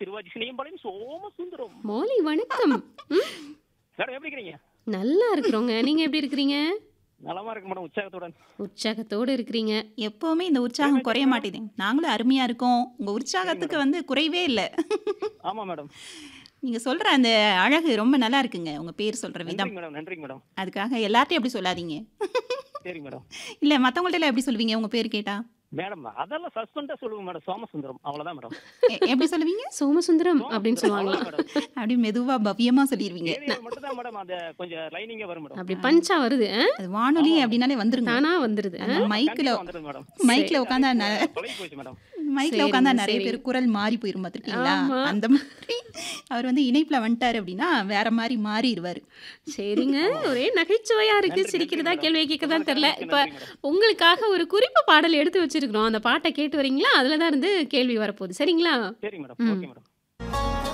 திருவாச்சி Siniyampalayam Somasundaram Molly வணக்கம் ம், madam எப்படி இருக்கிறீங்க நல்லா இருக்கிறோங்க நீங்க எப்படி இருக்கிறீங்க நலமா இருக்கு மேடம் உற்சாகத்துடன் உற்சாகத்தோடு இருக்கிறீங்க எப்பவுமே இந்த உற்சாகம் குறைய மாட்டேது நாங்களும் அருமையா இருக்கோம் உங்க உற்சாகத்துக்கு வந்து குறைவே இல்லை ஆமா மேடம் நீங்க சொல்ற அந்த அழகு ரொம்ப நல்லா இருக்குங்க உங்க பேர் சொல்ற விதம் நன்றிங்க மேடம் நன்றிங்க மேடம் அதுக்காக எல்லார்ட்டையும் அப்படி சொல்லாதீங்க சரிங்க மேடம் இல்ல மத்தவங்கள்ட்ட எல்லாம் எப்படி சொல்லுவீங்க உங்க பேர் கேட்டா மேடம் அதெல்லாம் சஸ்பெண்டா சொல்லுங்க மேடம் சோமசுந்தரம் அவ்வளவுதான் மேடம் எ- எப்படி சொல்லுவீங்க சோமசுந்தரம் அப்படின்னு சொல்லுவாங்களா அவ்வளவுதான் மேடம் அப்படி மெதுவா பவ்யமா சொல்லிடுவீங்க தேனியில மட்டும் தான் மேடம் அந்த கொஞ்சம் லைனிங்கா வரும் மேடம் அப்படி பஞ்சா வருது ஆ? அது வானொலி அப்படின்னாலே வந்துருங்க தானா வந்துருது ஆ? அந்த மைக்ல கண்டிப்பா வந்துடும் மேடம் மைக்ல உட்காந்தா தொலைவி போச்சு மேடம் மைக்ல சரிங்க, உட்காந்தா நிறைய சரி. பேர் குரல் மாறி போயிரும் பார்த்திருக்கீங்களா ஆமா. அந்த மாதிரி அவர் வந்து இணைப்புல வந்துட்டாரு அப்படின்னா வேற மாதிரி மாறிடுவாரு சரிங்க ஒரே நகைச்சுவையா இருக்கு நன்றி, சிரிக்கிறதா நன்றி கேள்வி மேடம். கேட்கறதா தெரியல நன்றி இப்ப மேடம். உங்களுக்காக ஒரு குறிப்பு பாடல் எடுத்து வச்சிருக்கிறோம் அந்த பாட்டை கேட்டு வரீங்களா அதுல தான் இருந்து கேள்வி வரப்போகுது சரிங்களா சரிங்க மேடம் ம். Okay madam